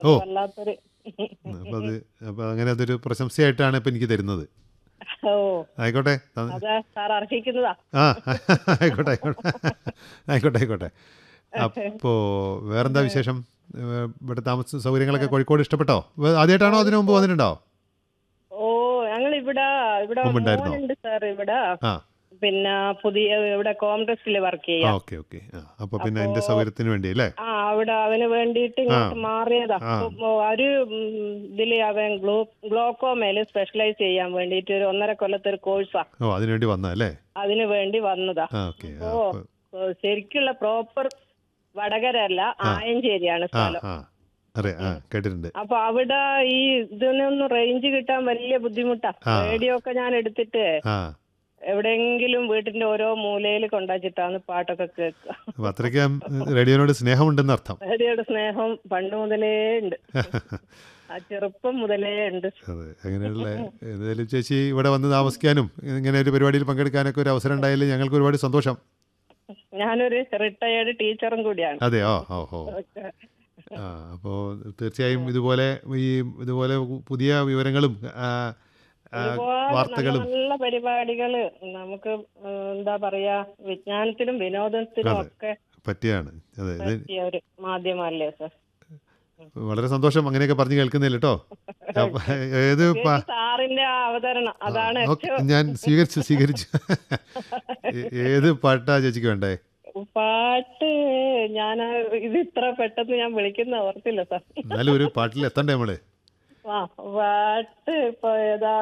ഓ. വല്ലാത്തൊരു അപ്പം അത് അപ്പം അങ്ങനെ അതൊരു പ്രശംസയായിട്ടാണ് ഇപ്പം എനിക്ക് തരുന്നത് ഓ ആയിക്കോട്ടെ ത- അതാ സാർ അർഹിക്കുന്നതാ ആ ആയിക്കോട്ടെ ആയിക്കോട്ടെ ആയിക്കോട്ടെ ആയിക്കോട്ടെ അപ്പോൾ വേറെന്താ വിശേഷം ഏ, ഇവിടെ താമസ സൗകര്യങ്ങളൊക്കെ കോഴിക്കോട് ഇഷ്ടപ്പെട്ടോ വേ- ആദ്യമായിട്ടാണോ അതിനു മുമ്പ് വന്നിട്ടുണ്ടോ ഓ ഞങ്ങൾ ഇവിടെ ഇവിടെ മുമ്പുണ്ടായിരുന്നോ? മോനുണ്ട് സാർ ഇവിടെ ആ പിന്നെ പുതിയ ഇവിടെ കോൺഗ്രസിൽ വർക്ക് ആ ചെയ്യാം ഓക്കെ ഓക്കെ ആ അപ്പോൾ പിന്നെ എൻ്റെ സൗകര്യത്തിന് വേണ്ടി അല്ലേ ആ അവിടെ അവന് വേണ്ടിയിട്ട് ഇങ്ങോട്ട് മാറിയതാ ആ. അപ്പൊ ഒരു ഉം, ഇതില് അവൻ ഗ്ലൂ ഗ്ലോക്കോമേല് സ്പെഷ്യലൈസ് ചെയ്യാൻ വേണ്ടിയിട്ട് ഒരു ഒന്നര കൊല്ലത്തെ ഒരു കോഴ്സാ ഓ അതിനു വേണ്ടി വന്നാ അല്ലേ അതിന് വേണ്ടി വന്നതാ ആ ഓക്കെ ആ ഓ അപ്പൊ- ഓ, ശരിക്കുള്ള പ്രോപ്പർ വടകര അല്ല ആയഞ്ചേരിയാണ് ആ സ്ഥലം ആ അറിയാം ആ കേട്ടിട്ടുണ്ട് അപ്പൊ അവിടെ ഈ ഇതിനൊന്നും റേഞ്ച് കിട്ടാൻ വലിയ ബുദ്ധിമുട്ടാ ആ. റേഡിയോ ഒക്കെ ഞാൻ എടുത്തിട്ട് ആ എവിടെയെങ്കിലും വീട്ടിന്റെ ഓരോ മൂലയിൽ കൊണ്ടുവച്ചിട്ടാണ് പാട്ടൊക്കെ കേൾക്കുക അപ്പം അത്രയ്ക്ക് റേഡിയോനോട് സ്നേഹമുണ്ടെന്ന് അർത്ഥം റേഡിയോയുടെ സ്നേഹം പണ്ട് മുതലേ ഉണ്ട് ആ ചെറുപ്പം മുതലേ ഉണ്ട് അതെ അങ്ങനെയുള്ള ഏതായാലും ചേച്ചി ഇവിടെ വന്ന് താമസിക്കാനും ഇങ്ങനെ ഒരു പരിപാടിയിൽ പങ്കെടുക്കാനൊക്കെ ഒരു അവസരം ഉണ്ടായാലും ഞങ്ങൾക്ക് ഒരുപാട് സന്തോഷം ഞാനൊരു റിട്ടയേർഡ് ടീച്ചറും കൂടിയാണ് അതെയോ ഓ ഓ ആ അപ്പോൾ തീർച്ചയായും ഇതുപോലെ ഈ ഇതുപോലെ പുതിയ വിവരങ്ങളും ആ, ആ, ഒരുപാട് നല്ല വാർത്തകളും നല്ല പരിപാടികള് നമുക്ക് ഉം, എന്താ പറയാ വിജ്ഞാനത്തിലും വിനോദത്തിലും അതെ. ഒക്കെ പറ്റിയാണ് അതെ ഇത് പറ്റിയ ഒരു മാധ്യമല്ലേ സർ വളരെ സന്തോഷം അങ്ങനെയൊക്കെ പറഞ്ഞു കേൾക്കുന്നില്ല കേട്ടോ അപ്പൊ ഏത് പ- സാറിന്റെ ആ അവതരണം അതാണ് ഓക്കെ ഞാൻ സ്വീകരിച്ചു സ്വീകരിച്ചു ഏ- ഏത് പാട്ടാ ചേച്ചിക്ക് വേണ്ടേ പാട്ട് ഞാൻ ഇത് ഇത്ര പെട്ടെന്ന് ഞാൻ വിളിക്കുന്ന ഓർത്തില്ല സാർ എന്നാലും ഒരു പാട്ടിൽ എത്തണ്ടേ നമ്മള് ആ പാട്ട് ഇപ്പൊ ഏതാ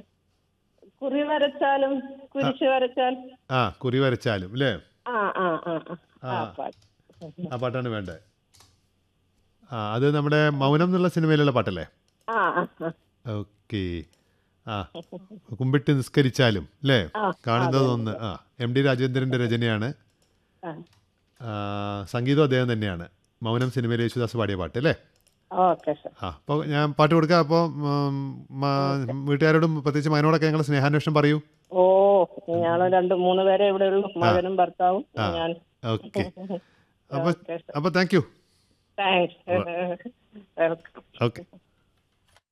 കുറി വരച്ചാലും കുരിശ് വരച്ചാൽ ആ കുറി വരച്ചാലും അല്ലേ ആ ആ ആ ആ. ആ പാട്ട് ആ പാട്ടാണ് വേണ്ടത് ആ അത് നമ്മുടെ മൗനം എന്നുള്ള സിനിമയിലുള്ള പാട്ടല്ലേ ആ ആ ആ. ഓക്കെ ആ കുമ്പിട്ട് നിസ്കരിച്ചാലും അല്ലേ ആ, കാണുന്നതൊന്ന് ആ എം ഡി രാജേന്ദ്രൻ്റെ രചനയാണ് ആ. ആ, സംഗീതം അദ്ദേഹം തന്നെയാണ് മൗനം സിനിമയിൽ യേശുദാസ് പാടിയ പാട്ട് അല്ലേ ഓക്കെ സാർ ആ അപ്പോൾ ഞാൻ പാട്ട് കൊടുക്കാം അപ്പോൾ വീട്ടുകാരോടും പ്രത്യേകിച്ച് മകനോടൊക്കെ ഞങ്ങൾ സ്നേഹാന്വേഷണം പറയൂ ഓ ഞങ്ങൾ രണ്ട് മൂന്ന് പേരെ ഇവിടെ ഉള്ളൂ മകനും ഭർത്താവും ഞാൻ ഓക്കെ അപ്പോൾ ഓക്കെ അപ്പോൾ thank you thanks welcome okay